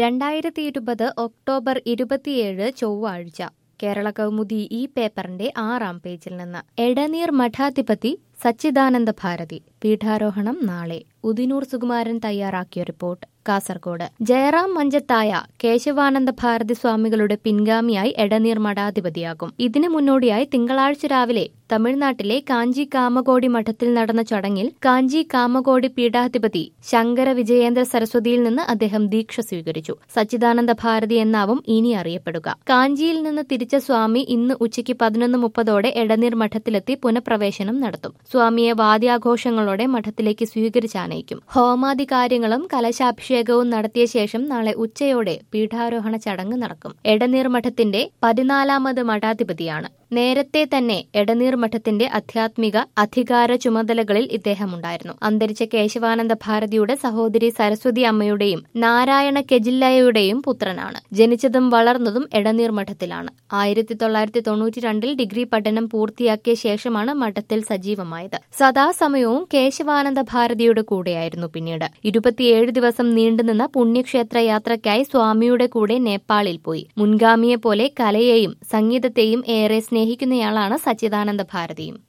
രണ്ടായിരത്തി ഇരുപത് ഒക്ടോബർ ഇരുപത്തിയേഴ് ചൊവ്വാഴ്ച കേരള കൗമുദി ഈ പേപ്പറിന്റെ ആറാം പേജിൽ നിന്ന് എടനീർ മഠാധിപതി സച്ചിദാനന്ദ ഭാരതി പീഠാരോഹണം നാളെ ഉദിനൂർ സുകുമാരൻ തയ്യാറാക്കിയ റിപ്പോർട്ട് കാസർഗോഡ് ജയറാം മഞ്ചത്തായ കേശവാനന്ദ ഭാരതി സ്വാമികളുടെ പിൻഗാമിയായി എടനീർ മഠാധിപതിയാകും ഇതിനു മുന്നോടിയായി തിങ്കളാഴ്ച രാവിലെ തമിഴ്നാട്ടിലെ കാഞ്ചി കാമകോടി മഠത്തിൽ നടന്ന ചടങ്ങിൽ കാഞ്ചി കാമകോടി പീഠാധിപതി ശങ്കര വിജയേന്ദ്ര സരസ്വതിയിൽ നിന്ന് അദ്ദേഹം ദീക്ഷ സ്വീകരിച്ചു സച്ചിദാനന്ദ ഭാരതി എന്നാവും ഇനി അറിയപ്പെടുക കാഞ്ചിയിൽ നിന്ന് തിരിച്ച സ്വാമി ഇന്ന് ഉച്ചയ്ക്ക് പതിനൊന്ന് മുപ്പതോടെ എടനീർ മഠത്തിലെത്തി പുനഃപ്രവേശനം നടത്തും സ്വാമിയെ വാദ്യാഘോഷങ്ങളോടെ മഠത്തിലേക്ക് സ്വീകരിച്ചാനയിക്കും ഹോമാദി കാര്യങ്ങളും കലശാഭിഷേകവും നടത്തിയ ശേഷം നാളെ ഉച്ചയോടെ പീഠാരോഹണ ചടങ്ങ് നടക്കും എടനീർ മഠത്തിന്റെ പതിനാലാമത് മഠാധിപതിയാണ് നേരത്തെ തന്നെ എടനീർ മഠത്തിന്റെ ആധ്യാത്മിക അധികാര ചുമതലകളിൽ ഇദ്ദേഹമുണ്ടായിരുന്നു അന്തരിച്ച കേശവാനന്ദ ഭാരതിയുടെ സഹോദരി സരസ്വതി അമ്മയുടെയും നാരായണ കെജില്ലയുടെയും പുത്രനാണ് ജനിച്ചതും വളർന്നതും എടനീർ മഠത്തിലാണ് ആയിരത്തി തൊള്ളായിരത്തി തൊണ്ണൂറ്റി രണ്ടിൽ ഡിഗ്രി പഠനം പൂർത്തിയാക്കിയ ശേഷമാണ് മഠത്തിൽ സജീവമായത് സദാസമയവും കേശവാനന്ദ ഭാരതിയുടെ കൂടെയായിരുന്നു പിന്നീട് ഇരുപത്തിയേഴ് ദിവസം നീണ്ടുനിന്ന പുണ്യക്ഷേത്ര യാത്രയ്ക്കായി സ്വാമിയുടെ കൂടെ നേപ്പാളിൽ പോയി മുൻഗാമിയെ പോലെ കലയെയും സംഗീതത്തെയും ഏറെ സ്നേഹിക്കുന്നയാളാണ് സച്ചിദാനന്ദ ഭാരതിയും